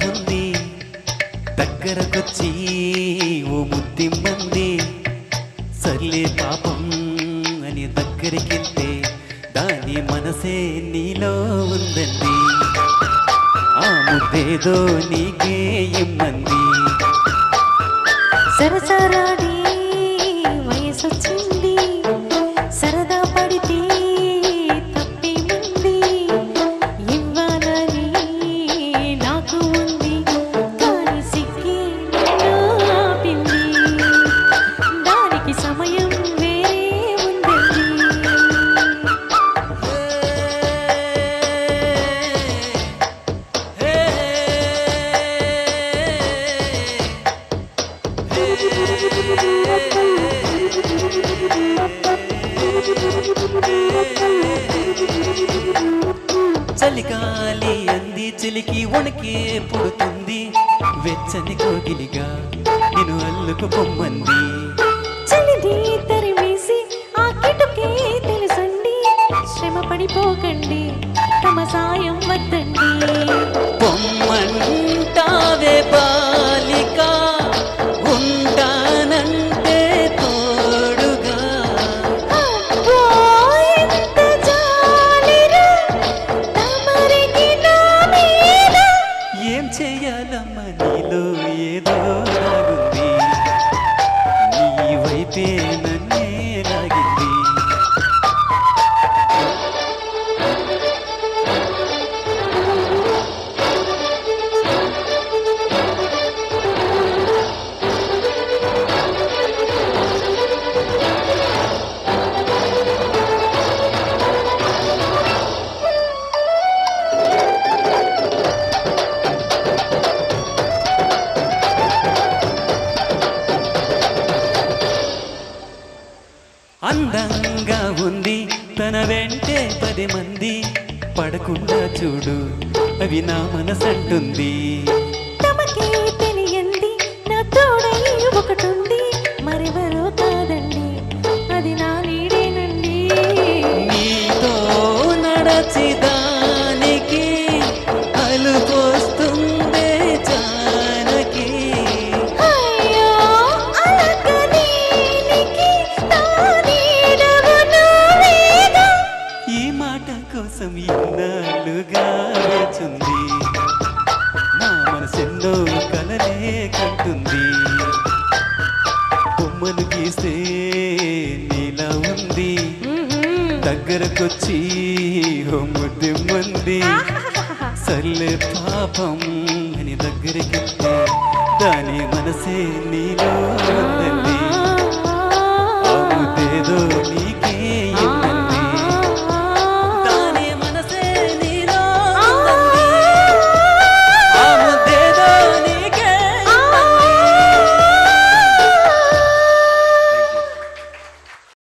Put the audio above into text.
ఉంది దగ్గరకొచ్చి ఓ ముద్దిమ్మంది సర్లే పాపం అని దగ్గరికెళ్తే దాని మనసే నీలో ఉందండి ఆ ముద్దేదో నీకే ఇమ్మంది సరసరాడి వయసొచ్చింది సరదా పడితే తప్పేముంది ఇవ్వాలని నాకు ఉంది కానీ సిగ్గే నన్ను ఆపింది దానికి సమయం వేరే ఉందండి చలిగాలి అంది చిలికి వణికే పుడుతుంది వెచ్చని కోగిలిగా నేను అల్లుకు పొమ్మంది చలిది తరిమేసి ఆ కిటుకే తెలుసండి శ్రమ పడిపోకండి తమ సాయం వద్దండి పొమ్మంటావే బాలిక ఉంటానంటే తోడుగా అబ్బో, ఎంత జాలిరా తమరికి నా మీద. ఏం చెయ్యాలమ్మ నీలో ఏదో లాగుంది నీ వైపే నన్నే లాగింది అందంగా ఉంది తన వెంటే పది మంది పడకుండా చూడు అవి నా మనసంటుంది తమకే తెలియంది నా తోడై ఒకటుంది మరెవరో కాదండి అది నా నీడేనండి నీతో నడచి దానికి అలుపోస్తుందే జానకి అయ్యో అలకనీనికి నా నీడవు నువ్వేగా. ఈ మాట కోసం ఇన్నాళ్ళుగా వేచుంది నా మనసెన్నో కలలే కంటుంది బొమ్మను గీస్తే నీలా ఉంది దగ్గరకొచ్చి ముద్దిమ్మంది సర్లే పాపం అని దగ్గరికి దాని మనసే నీలో ఉంది